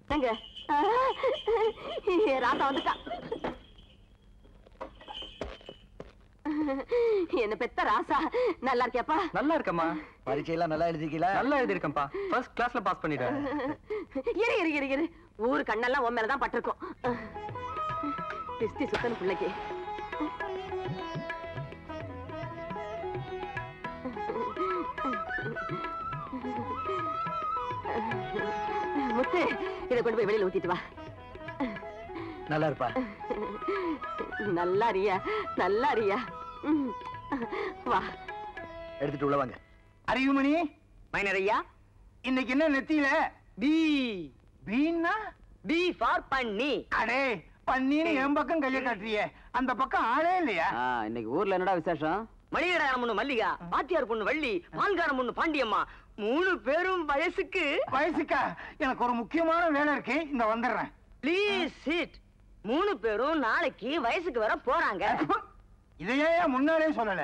எங்க ராசா வந்துட்டா என்ன பெத்த ராசா நல்லா இருக்கியாப்பா நல்லா இருக்கம்மா பரீட்சையெல்லாம் நல்லா எழுதிக்கல நல்லா எழுதிருக்கேன்ப்பா ஃபர்ஸ்ட் கிளாஸ்ல பாஸ் பண்ணிட்டேன் இரு இரு இரு இரு ஊரு கண்ணெல்லாம் உன் மேலதான் பட்டிருக்கும் திஸ்தி சுத்தன் பிள்ளைக்கு முத்து இதை கொண்டு போய் வெளியில ஊத்திட்டு வா நல்லா இருப்பா நல்லா அறியா நல்லா அறியா ம். வா எடுத்துட்டு உள்ள வாங்க அறிவுமணி மைனர் ஐயா இன்னைக்கு என்ன நெத்தியில பி பீன்னா பி ஃபார் பண்ணி அடே பன்னீன்னு என் பக்கம் கைய காட்டுறியே அந்த பக்கம் ஆளே இல்லையா இன்னைக்கு ஊர்ல என்னடா விசேஷம் மளிகடாரம் பொண்ணு மல்லிகா பாத்தியார் பொண்ணு வள்ளி பால்காரம் பொண்ணு பாண்டியம்மா மூணு பேரும் வயசுக்கு வயசுக்கா எனக்கு ஒரு முக்கியமான வேலை இருக்கு இந்த வந்துடுறேன் ப்ளீஸ் சிட் மூணு பேரும் நாளைக்கு வயசுக்கு வர போறாங்க இதையே முன்னாலே சொல்லல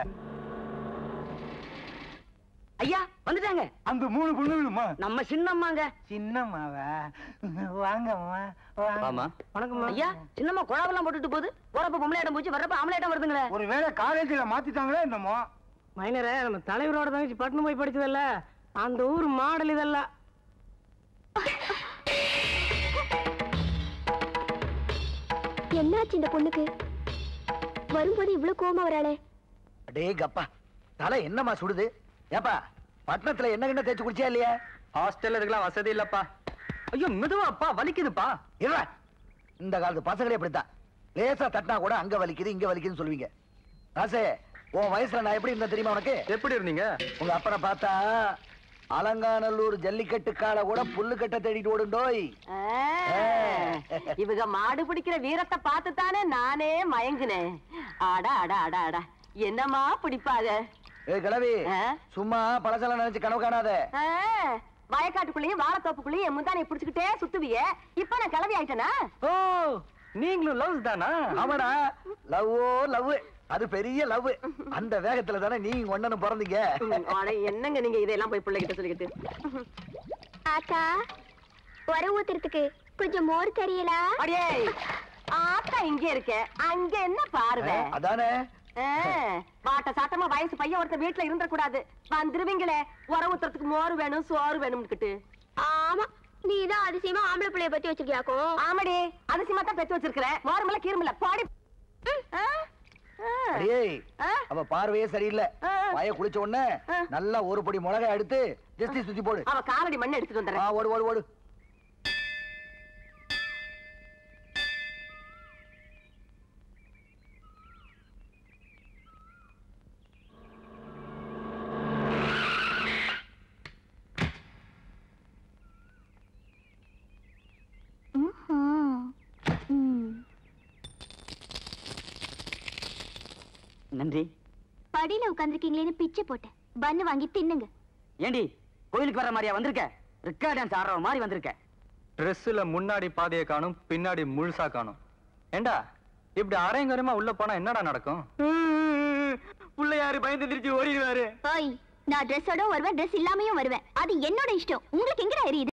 ஐயா வந்துட்டாங்க அந்த மூணு பொண்ணுகளுமா நம்ம சின்னம்மாங்க சின்னம்மாவா வாங்கம்மா ஆமா வணக்கம்மா ஐயா சின்னம்மா குழாவெல்லாம் போட்டுட்டு போகுது போறப்ப பொம்பளையாட்டம் போச்சு வர்றப்ப ஆம்பளையாட்டம் வருதுங்களே ஒரு வேளை காலேஜ்ல மாத்திட்டாங்களே என்னமோ மைனரே நம்ம தலைவரோட தங்கச்சி பட்டணம் போய் படிச்சதல்ல அந்த ஊர் மாடல் இதெல்லாம் என்னாச்சு இந்த பொண்ணுக்கு வரும்போது இவ்வளவு கோவமா வராளே அடே கப்பா தலை என்னம்மா சுடுது ஏப்பா பட்டணத்துல என்ன கிண்ண தேய்ச்சி குடிச்சியா இல்லையா ஹாஸ்டல்ல இதுக்கெல்லாம் வசதி இல்லப்பா ஐயோ மெதுவாப்பா வலிக்குதுப்பா இல்ல இந்த காலத்து பசங்களே இப்படித்தான் லேசா தட்டினா கூட அங்க வலிக்குது இங்க வலிக்குதுன்னு சொல்லுவீங்க ராசே உன் வயசுல நான் எப்படி இருந்தேன் தெரியுமா உனக்கு எப்படி இருந்தீங்க உங்க அப்பனை பார்த்தா அலங்காநல்லூர் ஜல்லிக்கட்டு காலை கூட புல்லு கட்ட தேடிட்டு ஓடுண்டோய் ஆ, இவங்க மாடு பிடிக்கிற வீரத்தை பார்த்து தானே நானே மயங்குனேன் அடா அடா அடா அடா என்னமா பிடிப்பாக ஏ கிளவி ஆ? சும்மா பழசெல்லாம் நினைச்சு கனவு காணாத ஆ, வயக்காட்டுக்குள்ளேயும் வாழைத்தோப்புக்குள்ளேயும் என் முந்தானை பிடிச்சுக்கிட்டே சுத்துவிய இப்ப நான் கிளவி ஆயிட்டேனா ஓ நீங்களும் லவ்ஸ் தானா ஆமாடா லவ்வோ லவ் அது பெரிய லவ் அந்த வேகத்துல தானே நீங்க ஒண்ணனும் பிறந்தீங்க அட, என்னங்க நீங்க இதெல்லாம் போய் பிள்ளைகிட்ட சொல்லிக்கிட்டு ஆத்தா உர ஊத்துறதுக்கு கொஞ்சம் மோர் தெரியலா அடியே ஆத்தா இங்க இருக்க அங்க என்ன பார்வை அதானே ஆ, வாட்ட சாட்டமா வயசு பையன் ஒருத்தர் வீட்டுல இருந்த கூடாது வந்துருவீங்களே உர ஊத்துறதுக்கு மோர் வேணும் சோறு வேணும்னுக்கிட்டு ஆமா நீதான் அதிசயமா ஆம்பளை பிள்ளைய பத்தி வச்சிருக்கியாக்கும் ஆமாடி அதிசயமா தான் பெத்து வச்சிருக்கிறேன் மோரமில்ல கீரமில்ல பாடி ஆ, ஆ. அடியே ஆ? அவ பார்வையே சரியில்லை ஆ. வாய குளிச்ச உடனே ஆ. நல்லா ஒரு பொடி மிளகாய் எடுத்து ஜஸ்டி சுத்தி போடு அவ காலடி மண்ணு எடுத்துட்டு ஆ, வந்துடுறேன் ஓடு ஓடு ஓடு நன்றி படியில உட்காந்துருக்கீங்களேன்னு பிச்சை போட்டேன் பண்ணு வாங்கி தின்னுங்க ஏண்டி கோயிலுக்கு வர்ற மாதிரியா வந்திருக்க ரெக்கார்ட் டான்ஸ் ஆடுற மாதிரி வந்திருக்க ட்ரெஸ்ஸுல முன்னாடி பாதியை காணும் பின்னாடி முழுசா காணும் ஏண்டா இப்படி அரையங்கரமா உள்ள போனா என்னடா நடக்கும் பிள்ளையாரு பயந்து திருச்சி ஓடிடுவாரு ஓய் நான் ட்ரெஸ்ஸோட வருவேன் ட்ரெஸ் இல்லாமையும் வருவேன் அது என்னோட இஷ்டம் உங்களுக்கு எங்கடா எரியுது